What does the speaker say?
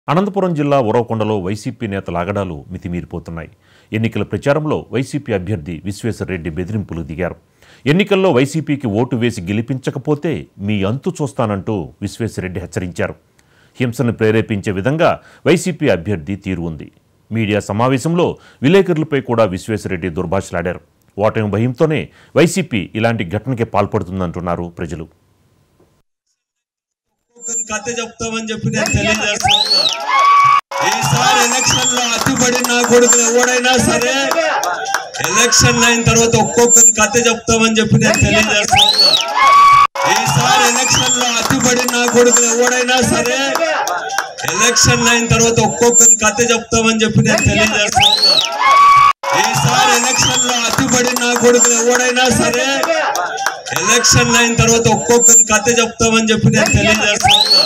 అనంతపురం జిల్లా ఉరవకొండలో వైసీపీ నేతల ఆగడాలు మితిమీరిపోతున్నాయి ఎన్నికల ప్రచారంలో వైసీపీ అభ్యర్థి విశ్వేశ్వరరెడ్డి బెదిరింపులు దిగారు ఎన్నికల్లో వైసీపీకి ఓటు వేసి గెలిపించకపోతే మీ అంతు చూస్తానంటూ విశ్వేశ్వరరెడ్డి హెచ్చరించారు హింసను ప్రేరేపించే విధంగా వైసీపీ అభ్యర్థి తీరు ఉంది మీడియా సమావేశంలో విలేకరులపై కూడా విశ్వేశ్వరరెడ్డి దుర్భాషలాడారు ఓటమి భయంతోనే వైసీపీ ఇలాంటి ఘటనకే పాల్పడుతుందంటున్నారు ప్రజలు ఒక్కొక్క కథ చెప్తామని చెప్పి నేను తెలియజేస్తా ఉన్నా ఈసారి ఎలక్షన్ లో అతిపడి నా కొడుకు ఎవడైనా సరే ఎలక్షన్ అయిన తర్వాత ఒక్కొక్క కథ చెప్తామని చెప్పి నేను తెలియజేస్తా ఉన్నా ఈసారి ఎలక్షన్ లో అతిపడి నా కొడుకు ఎవడైనా సరే ఎలక్షన్ అయిన తర్వాత ఒక్కొక్క కథ చెప్తామని చెప్పి నేను తెలియజేస్తా ఉన్నా ఈసారి ఎలక్షన్ లో అతిపడి నా కొడుకు ఎవడైనా సరే ఎలక్షన్ అయిన తర్వాత ఒక్కొక్క కథ చెప్తామని చెప్పి నేను తెలియజేస్తా ఉన్నా